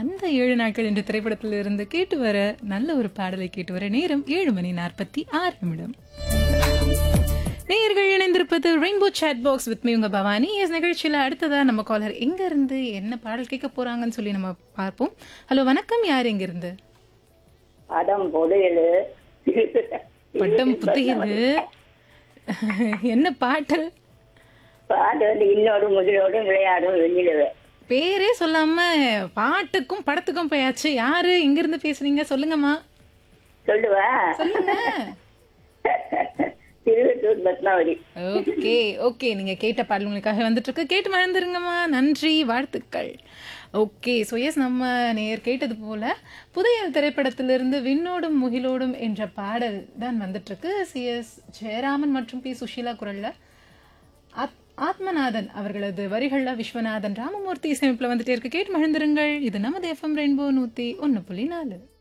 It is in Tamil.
அந்த ஏழு நாட்கள் என்ற திரைப்படத்தில் இருந்து கேட்டு வர நல்ல ஒரு பாடலை கேட்டு வர நேரம் ஏழு மணி நாற்பத்தி ஆறு நிமிடம் நேயர்கள் இணைந்திருப்பது rainbow chat box with me உங்க பவானி எஸ் நிகழ்ச்சியில் அடுத்ததா நம்ம காலர் எங்க இருந்து என்ன பாடல் கேட்க போறாங்கன்னு சொல்லி நம்ம பார்ப்போம் ஹலோ வணக்கம் யார் எங்க இருந்து படம் பொதையலு பட்டம் புத்தியது என்ன பாட்டு பாட்டு வந்து இன்னோடு முதலோடும் விளையாடும் வெண்ணிலவே பேரே சொல்லாம பாட்டுக்கும் படத்துக்கும் போயாச்சு யாரு எங்க இருந்து பேசுறீங்க சொல்லுங்கம்மா சொல்லுவா சொல்லுங்க திருவத்தூர் பத்மாவதி ஓகே ஓகே நீங்க கேட்ட பாடல் உங்களுக்காக வந்துட்டு இருக்கு கேட்டு மறந்துருங்கம்மா நன்றி வாழ்த்துக்கள் ஓகே ஸோ எஸ் நம்ம நேர் கேட்டது போல புதையல் திரைப்படத்திலிருந்து விண்ணோடும் முகிலோடும் என்ற பாடல் தான் வந்துட்டு இருக்கு சி எஸ் ஜெயராமன் மற்றும் பி சுஷீலா குரல்ல ஆத்- ஆத்மநாதன் அவர்களது வரிகள்ல விஸ்வநாதன் ராமமூர்த்தி இசையமைப்புல வந்துட்டே இருக்கு கேட்டு மகிழ்ந்திருங்கள் இது நமது எஃப்எம் ரெயின்போ நூத்தி ஒன்னு புள்ளி நாலு